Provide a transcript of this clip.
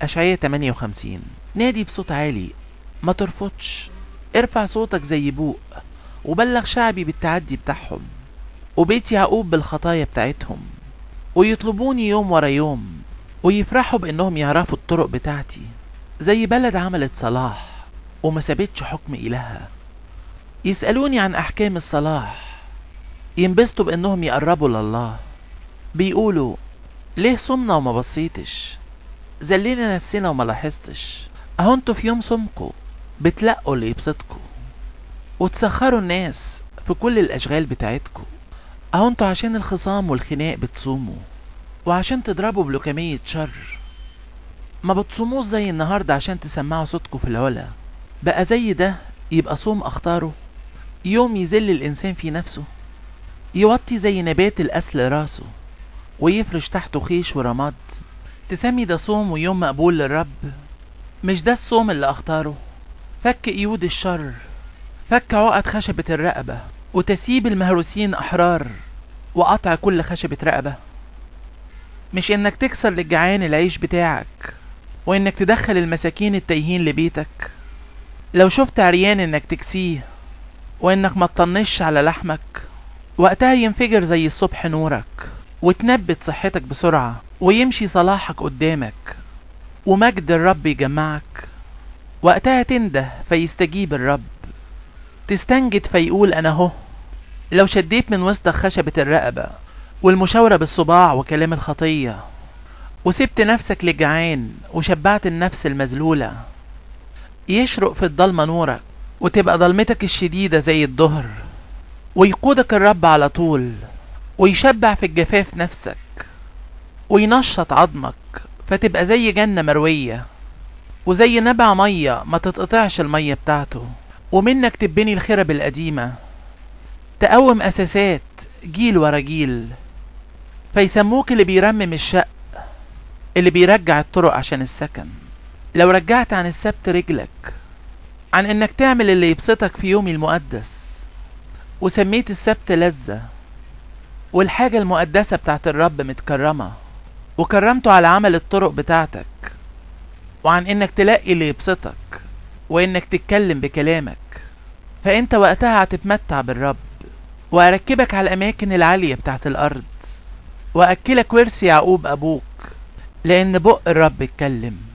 أشعية 58 نادي بصوت عالي ما ترفضش ارفع صوتك زي بوق وبلغ شعبي بالتعدي بتاعهم وبيت يعقوب بالخطايا بتاعتهم ويطلبوني يوم ورا يوم ويفرحوا بانهم يعرفوا الطرق بتاعتي زي بلد عملت صلاح وما سابتش حكم إلهها يسألوني عن أحكام الصلاح ينبسطوا بأنهم يقربوا لله بيقولوا ليه صمنا وما بصيتش زلينا نفسنا وما لاحظتش اهو انتوا في يوم صمكوا بتلقوا اللي يبسطكوا وتسخروا الناس في كل الاشغال بتاعتكوا اهو انتوا عشان الخصام والخناق بتصوموا وعشان تضربوا بلوكمية شر ما بتصوموش زي النهاردة عشان تسمعوا صوتكوا في العلا بقى زي ده يبقى صوم اختاره يوم يذل الانسان في نفسه يوطي زي نبات الأسل راسه ويفرش تحته خيش ورماد تسمي ده صوم ويوم مقبول للرب مش ده الصوم اللي اختاره فك قيود الشر فك عقد خشبة الرقبة وتسيب المهروسين أحرار وقطع كل خشبة رقبة مش إنك تكسر للجعان العيش بتاعك وإنك تدخل المساكين التايهين لبيتك لو شفت عريان إنك تكسيه وإنك ما تطنش على لحمك وقتها ينفجر زي الصبح نورك وتنبت صحتك بسرعة ويمشي صلاحك قدامك ومجد الرب يجمعك وقتها تنده فيستجيب الرب تستنجد فيقول أنا هو لو شديت من وسط خشبة الرقبة والمشاورة بالصباع وكلام الخطية وسبت نفسك للجعان وشبعت النفس المذلولة يشرق في الضلمة نورك وتبقى ضلمتك الشديدة زي الظهر ويقودك الرب على طول ويشبع في الجفاف نفسك وينشط عظمك فتبقى زي جنة مروية وزي نبع مية ما تتقطعش المية بتاعته ومنك تبني الخرب القديمة تقوم أساسات جيل ورا جيل فيسموك اللي بيرمم الشق اللي بيرجع الطرق عشان السكن لو رجعت عن السبت رجلك عن انك تعمل اللي يبسطك في يومي المقدس وسميت السبت لذة والحاجة المقدسة بتاعت الرب متكرمة وكرمته على عمل الطرق بتاعتك وعن انك تلاقي اللي يبسطك وانك تتكلم بكلامك فانت وقتها هتتمتع بالرب واركبك على الاماكن العالية بتاعت الارض واكلك ورث يعقوب ابوك لان بق الرب اتكلم